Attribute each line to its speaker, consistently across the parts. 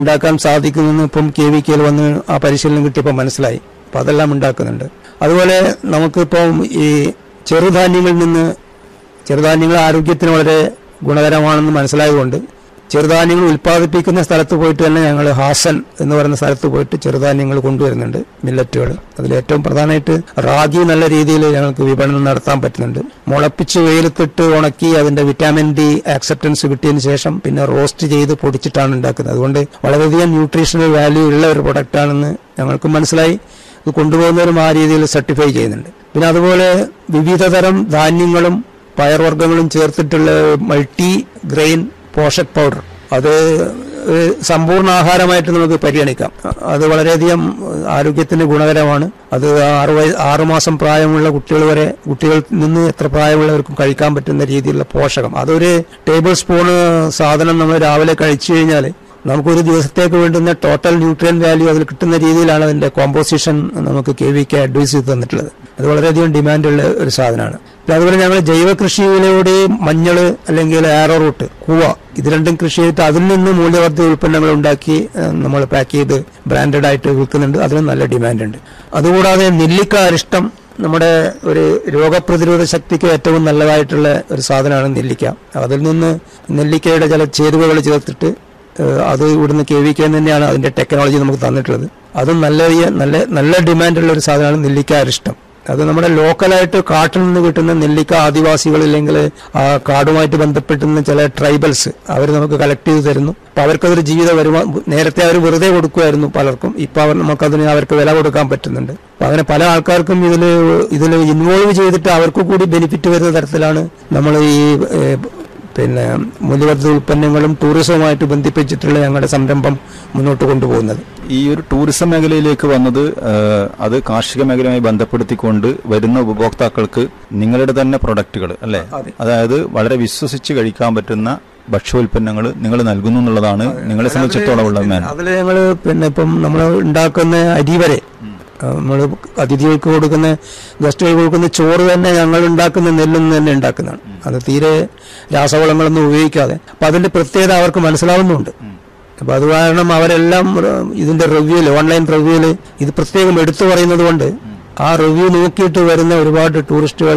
Speaker 1: ഉണ്ടാക്കാൻ സാധിക്കുമെന്ന് ഇപ്പം കെ വി കെയിൽ വന്ന് ആ പരിശീലനം കിട്ടിയപ്പോൾ മനസ്സിലായി അപ്പം അതെല്ലാം ഉണ്ടാക്കുന്നുണ്ട് അതുപോലെ നമുക്കിപ്പം ഈ ചെറുധാന്യങ്ങളിൽ നിന്ന് ചെറുധാന്യങ്ങൾ ആരോഗ്യത്തിന് വളരെ ഗുണകരമാണെന്ന് മനസ്സിലായതുകൊണ്ട് ചെറുധാന്യങ്ങൾ ഉൽപ്പാദിപ്പിക്കുന്ന സ്ഥലത്ത് പോയിട്ട് തന്നെ ഞങ്ങൾ ഹാസൻ എന്ന് പറയുന്ന സ്ഥലത്ത് പോയിട്ട് ചെറുധാന്യങ്ങൾ കൊണ്ടുവരുന്നുണ്ട് മില്ലറ്റുകൾ അതിൽ ഏറ്റവും പ്രധാനമായിട്ട് റാഗി നല്ല രീതിയിൽ ഞങ്ങൾക്ക് വിപണനം നടത്താൻ പറ്റുന്നുണ്ട് മുളപ്പിച്ച് വെയിലത്തിട്ട് ഉണക്കി അതിന്റെ വിറ്റാമിൻ ഡി ആക്സെപ്റ്റൻസ് കിട്ടിയതിന് ശേഷം പിന്നെ റോസ്റ്റ് ചെയ്ത് പൊടിച്ചിട്ടാണ് ഉണ്ടാക്കുന്നത് അതുകൊണ്ട് വളരെയധികം ന്യൂട്രീഷണൽ വാല്യൂ ഉള്ള ഒരു പ്രൊഡക്റ്റാണെന്ന് ഞങ്ങൾക്ക് മനസ്സിലായി ഇത് കൊണ്ടുപോകുന്നവരും ആ രീതിയിൽ സർട്ടിഫൈ ചെയ്യുന്നുണ്ട് പിന്നെ അതുപോലെ വിവിധതരം ധാന്യങ്ങളും പയർവർഗ്ഗങ്ങളും ചേർത്തിട്ടുള്ള മൾട്ടി ഗ്രെയിൻ പോഷക് പൗഡർ അത് ഒരു സമ്പൂർണ്ണ ആഹാരമായിട്ട് നമുക്ക് പരിഗണിക്കാം അത് വളരെയധികം ആരോഗ്യത്തിന് ഗുണകരമാണ് അത് ആറ് വയ ആറ് മാസം പ്രായമുള്ള കുട്ടികൾ വരെ കുട്ടികളിൽ നിന്ന് എത്ര പ്രായമുള്ളവർക്കും കഴിക്കാൻ പറ്റുന്ന രീതിയിലുള്ള പോഷകം അതൊരു ടേബിൾ സ്പൂണ് സാധനം നമ്മൾ രാവിലെ കഴിച്ചു കഴിഞ്ഞാൽ നമുക്കൊരു ദിവസത്തേക്ക് വേണ്ടുന്ന ടോട്ടൽ ന്യൂട്രിയൻ വാല്യൂ അതിൽ കിട്ടുന്ന രീതിയിലാണ് അതിന്റെ കോമ്പോസിഷൻ നമുക്ക് കെ വി കെ അഡ്വൈസ് ചെയ്ത് തന്നിട്ടുള്ളത് അത് വളരെയധികം ഡിമാൻഡുള്ള ഒരു സാധനമാണ് പിന്നെ അതുപോലെ ഞങ്ങൾ ജൈവ കൃഷിയിലൂടെ മഞ്ഞള് അല്ലെങ്കിൽ ആറോ റൂട്ട് കൂവ ഇത് രണ്ടും കൃഷി ചെയ്തിട്ട് അതിൽ നിന്ന് മൂല്യവർദ്ധിത ഉൽപ്പന്നങ്ങൾ ഉണ്ടാക്കി ഏഹ്, നമ്മൾ പാക്ക് ചെയ്ത് ബ്രാൻഡഡ് ആയിട്ട് വിൽക്കുന്നുണ്ട് അതിനും നല്ല ഡിമാൻഡ് ഉണ്ട് അതുകൂടാതെ നെല്ലിക്ക അരിഷ്ടം നമ്മുടെ ഒരു രോഗപ്രതിരോധ ശക്തിക്ക് ഏറ്റവും നല്ലതായിട്ടുള്ള ഒരു സാധനമാണ് നെല്ലിക്ക അതിൽ നിന്ന് നെല്ലിക്കയുടെ ചില ചേരുവകൾ ചേർത്തിട്ട് ഏഹ് അത് ഇവിടുന്ന് കെ വി കെ തന്നെയാണ് അതിന്റെ ടെക്നോളജി നമുക്ക് തന്നിട്ടുള്ളത് അതും നല്ല രീതിയ- നല്ല നല്ല ഡിമാൻഡുള്ള ഒരു സാധനമാണ് നെല്ലിക്ക അരിഷ്ടം അത് നമ്മുടെ ലോക്കലായിട്ട് കാട്ടിൽ നിന്ന് കിട്ടുന്ന നെല്ലിക്ക ആദിവാസികൾ ഇല്ലെങ്കിൽ ആ കാടുമായിട്ട് ബന്ധപ്പെട്ടുന്ന ചില ട്രൈബൽസ് അവർ നമുക്ക് കളക്ട് ചെയ്ത് തരുന്നു അപ്പൊ അവർക്കതൊരു ജീവിത വരുമാനം നേരത്തെ അവർ വെറുതെ കൊടുക്കുമായിരുന്നു പലർക്കും ഇപ്പൊ അവർ നമുക്കതിന് അവർക്ക് വില കൊടുക്കാൻ പറ്റുന്നുണ്ട് അപ്പൊ അങ്ങനെ പല ആൾക്കാർക്കും ഇതിൽ ഇതിൽ ഇൻവോൾവ് ചെയ്തിട്ട് അവർക്ക് കൂടി ബെനിഫിറ്റ് വരുന്ന തരത്തിലാണ് നമ്മൾ ഈ ഏഹ്, പിന്നെ മൂല്യവർദ്ധിത ഉൽപ്പന്നങ്ങളും ടൂറിസവുമായിട്ട് ബന്ധിപ്പിച്ചിട്ടുള്ള ഞങ്ങളുടെ സംരംഭം മുന്നോട്ട് കൊണ്ടുപോകുന്നത്
Speaker 2: ഈ ഒരു ടൂറിസം മേഖലയിലേക്ക് വന്നത് ഏഹ്, അത് കാർഷിക മേഖലയുമായി ബന്ധപ്പെടുത്തിക്കൊണ്ട് വരുന്ന ഉപഭോക്താക്കൾക്ക് നിങ്ങളുടെ തന്നെ പ്രൊഡക്റ്റുകൾ അല്ലെ
Speaker 1: അതെ.
Speaker 2: അതായത് വളരെ വിശ്വസിച്ച് കഴിക്കാൻ പറ്റുന്ന ഭക്ഷ്യോൽപ്പന്നങ്ങൾ നിങ്ങൾ നൽകുന്നു എന്നുള്ളതാണ് നിങ്ങളെ സംബന്ധിച്ചിടത്തോളം ഉള്ള മേന
Speaker 1: അതിൽ ഞങ്ങൾ പിന്നെ ഇപ്പം നമ്മൾ ഉണ്ടാക്കുന്ന അരി വരെ നമ്മൾ അതിഥികൾക്ക് കൊടുക്കുന്ന ഗസ്റ്റുകൾക്ക് കൊടുക്കുന്ന ചോറ് തന്നെ ഞങ്ങൾ ഉണ്ടാക്കുന്ന നെല്ലിൽ നിന്ന് തന്നെ ഉണ്ടാക്കുന്നതാണ് അത് തീരെ രാസവളങ്ങളൊന്നും ഉപയോഗിക്കാതെ അപ്പൊ അതിന്റെ പ്രത്യേകത അവർക്ക് മനസ്സിലാവുന്നുണ്ട് അപ്പൊ അത് കാരണം അവരെല്ലാം ഏഹ്, ഇതിന്റെ റിവ്യൂല് ഓൺലൈൻ റിവ്യൂല് ഇത് പ്രത്യേകം എടുത്തു പറയുന്നത് കൊണ്ട് ആ റിവ്യൂ നോക്കിയിട്ട് വരുന്ന ഒരുപാട് ടൂറിസ്റ്റുകൾ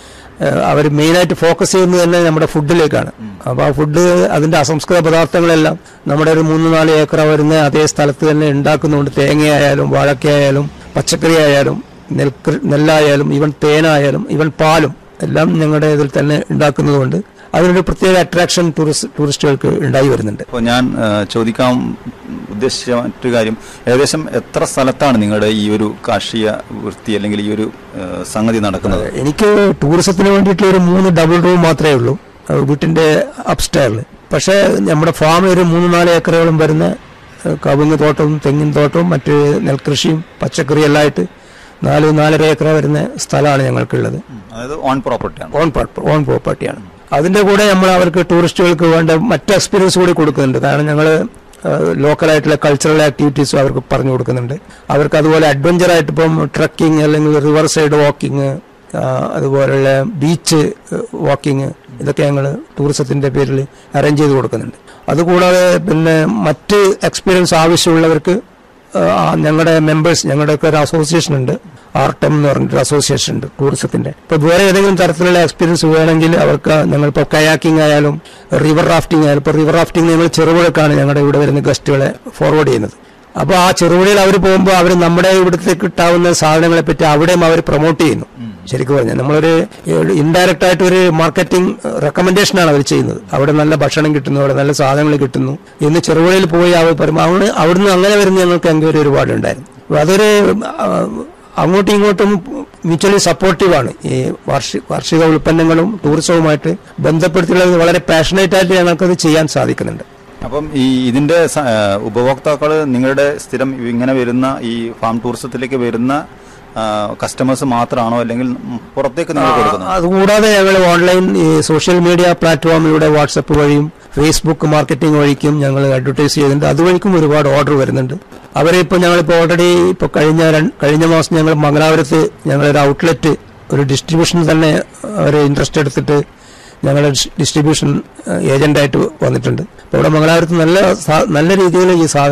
Speaker 1: അവർ മെയിനായിട്ട് ഫോക്കസ് ചെയ്യുന്നത് തന്നെ നമ്മുടെ ഫുഡിലേക്കാണ് അപ്പോൾ ആ ഫുഡ് അതിന്റെ അസംസ്കൃത പദാർത്ഥങ്ങളെല്ലാം നമ്മുടെ ഒരു മൂന്ന് നാല് ഏക്കർ വരുന്ന അതേ സ്ഥലത്ത് തന്നെ ഉണ്ടാക്കുന്നുണ്ട് തേങ്ങയായാലും വാഴക്കയായാലും പച്ചക്കറി ആയാലും നെൽകൃ നെല്ലായാലും ഈവൻ തേനായാലും ഈവൻ പാലും എല്ലാം ഞങ്ങളുടെ ഇതിൽ തന്നെ ഉണ്ടാക്കുന്നതുകൊണ്ട് അതിനൊരു പ്രത്യേക അട്രാക്ഷൻ ടൂറിസ്റ്റ് ടൂറിസ്റ്റുകൾക്ക് ഉണ്ടായി വരുന്നുണ്ട്
Speaker 2: അപ്പോൾ ഞാൻ ഏഹ്, ചോദിക്കാൻ ഉദ്ദേശിച്ച മറ്റൊരു കാര്യം ഏകദേശം എത്ര സ്ഥലത്താണ് നിങ്ങളുടെ ഈ ഒരു കാർഷിക വൃത്തി അല്ലെങ്കിൽ ഈ ഒരു ഏഹ്, സംഗതി നടക്കുന്നത്
Speaker 1: എനിക്ക് ടൂറിസത്തിന് വേണ്ടിയിട്ടുള്ള ഒരു മൂന്ന് ഡബിൾ റൂം മാത്രമേ ഉള്ളൂ അത് വീട്ടിന്റെ അപ്സ്റ്റയറിൽ പക്ഷേ നമ്മുടെ ഫാമിൽ ഒരു മൂന്ന് നാല് ഏക്കറുകളും വരുന്ന ഏഹ്, കവുങ്ങ് തോട്ടവും തെങ്ങിൻ തോട്ടവും മറ്റ് നെൽകൃഷിയും പച്ചക്കറി എല്ലാം ആയിട്ട് നാല് നാലര ഏക്കർ വരുന്ന സ്ഥലമാണ് ഞങ്ങൾക്കുള്ളത്
Speaker 2: അതായത് ഓൺ പ്രോപ്പർട്ടിയാണ്
Speaker 1: ഓൺ ഓൺ പ്രോപ്പർട്ടിയാണ് അതിന്റെ കൂടെ നമ്മൾ അവർക്ക് ടൂറിസ്റ്റുകൾക്ക് വേണ്ട മറ്റ് എക്സ്പീരിയൻസ് കൂടി കൊടുക്കുന്നുണ്ട് കാരണം ഞങ്ങൾ ലോക്കലായിട്ടുള്ള കൾച്ചറൽ ആക്ടിവിറ്റീസും അവർക്ക് പറഞ്ഞു കൊടുക്കുന്നുണ്ട് അവർക്ക് അതുപോലെ അഡ്വഞ്ചർ ആയിട്ട് ഇപ്പം ട്രക്കിംഗ് അല്ലെങ്കിൽ റിവർ സൈഡ് വാക്കിംഗ് അതുപോലുള്ള ബീച്ച് വാക്കിംഗ് ഇതൊക്കെ ഞങ്ങൾ ടൂറിസത്തിന്റെ പേരിൽ അറേഞ്ച് ചെയ്ത് കൊടുക്കുന്നുണ്ട് അതുകൂടാതെ പിന്നെ മറ്റ് എക്സ്പീരിയൻസ് ആവശ്യമുള്ളവർക്ക് ആ, ഞങ്ങളുടെ മെമ്പേഴ്സ് ഞങ്ങളുടെയൊക്കെ ഒരു അസോസിയേഷൻ ഉണ്ട് ആർട്ടം എന്ന് പറഞ്ഞിട്ട് അസോസിയേഷൻ ഉണ്ട് ടൂറിസത്തിന്റെ ഇപ്പൊ വേറെ ഏതെങ്കിലും തരത്തിലുള്ള എക്സ്പീരിയൻസ് വേണമെങ്കിൽ അവർക്ക് ഞങ്ങളിപ്പോ കയാക്കിംഗ് ആയാലും റിവർ റാഫ്റ്റിംഗ് ആയാലും ഇപ്പൊ റിവർ റാഫ്റ്റിംഗ് ഞങ്ങൾ ചെറുപുഴക്കാണ് ഞങ്ങളുടെ ഇവിടെ വരുന്ന ഗസ്റ്റുകളെ ഫോർവേഡ് ചെയ്യുന്നത് അപ്പോൾ ആ ചെറുപുഴയിൽ അവർ പോകുമ്പോൾ അവർ നമ്മുടെ ഇവിടുത്തെ കിട്ടാവുന്ന സാധനങ്ങളെ പറ്റി അവിടെയും അവർ പ്രൊമോട്ട് ചെയ്യുന്നു ശരിക്കും പറഞ്ഞാൽ നമ്മളൊരു ഇൻഡയറക്റ്റ് ആയിട്ട് ഒരു മാർക്കറ്റിംഗ് റെക്കമെൻഡേഷനാണ് അവർ ചെയ്യുന്നത് അവിടെ നല്ല ഭക്ഷണം കിട്ടുന്നു അവിടെ നല്ല സാധനങ്ങൾ കിട്ടുന്നു ഇന്ന് ചെറുപുഴയിൽ പോയി അവർ പറയുമ്പോൾ അവിടെ അവിടുന്ന് അങ്ങനെ വരുന്ന ഞങ്ങൾക്ക് എൻക്വയറി ഒരുപാടുണ്ടായിരുന്നു അപ്പൊ അതൊരു ആ, അങ്ങോട്ടും ഇങ്ങോട്ടും മ്യൂച്വലി സപ്പോർട്ടീവാണ് ഈ വാർഷിക വാർഷിക ഉൽപ്പന്നങ്ങളും ടൂറിസവുമായിട്ട് ബന്ധപ്പെടുത്തിയുള്ളത് വളരെ പാഷനേറ്റ് ആയിട്ട് ഞങ്ങൾക്കത് ചെയ്യാൻ സാധിക്കുന്നുണ്ട്
Speaker 2: അപ്പം ഈ ഇതിന്റെ സ- ഏഹ് ഉപഭോക്താക്കൾ നിങ്ങളുടെ സ്ഥിരം ഇങ്ങനെ വരുന്ന ഈ ഫാം ടൂറിസത്തിലേക്ക് വരുന്ന കസ്റ്റമേഴ്സ് മാത്രമാണോ അല്ലെങ്കിൽ ഉം പുറത്തേക്ക് നിങ്ങൾ കൊടുക്കുന്നത്
Speaker 1: അതുകൂടാതെ ഞങ്ങൾ ഓൺലൈൻ ഈ സോഷ്യൽ മീഡിയ പ്ലാറ്റ്ഫോമിലൂടെ വാട്സപ്പ് വഴിയും ഫേസ്ബുക്ക് മാർക്കറ്റിംഗ് വഴിക്കും ഞങ്ങൾ അഡ്വർടൈസ് ചെയ്യുന്നുണ്ട് അതുവഴിക്കും ഒരുപാട് ഓർഡർ വരുന്നുണ്ട് അവരെ ഇപ്പോൾ ഞങ്ങളിപ്പോൾ ഓൾറെഡി ഇപ്പോൾ കഴിഞ്ഞ രണ്ട്- കഴിഞ്ഞ മാസം ഞങ്ങൾ മംഗലാപുരത്ത് ഞങ്ങളൊരു ഔട്ട്ലെറ്റ് ഒരു ഡിസ്ട്രിബ്യൂഷൻ തന്നെ അവർ ഇൻട്രസ്റ്റ് എടുത്തിട്ട് ഞങ്ങളുടെ ഡിസ്ട്രിബ്യൂഷൻ ഏജന്റായിട്ട് വന്നിട്ടുണ്ട് അപ്പോൾ ഇവിടെ മംഗലാപുരത്ത് നല്ല സാ- നല്ല രീതിയിൽ ഈ സാധനം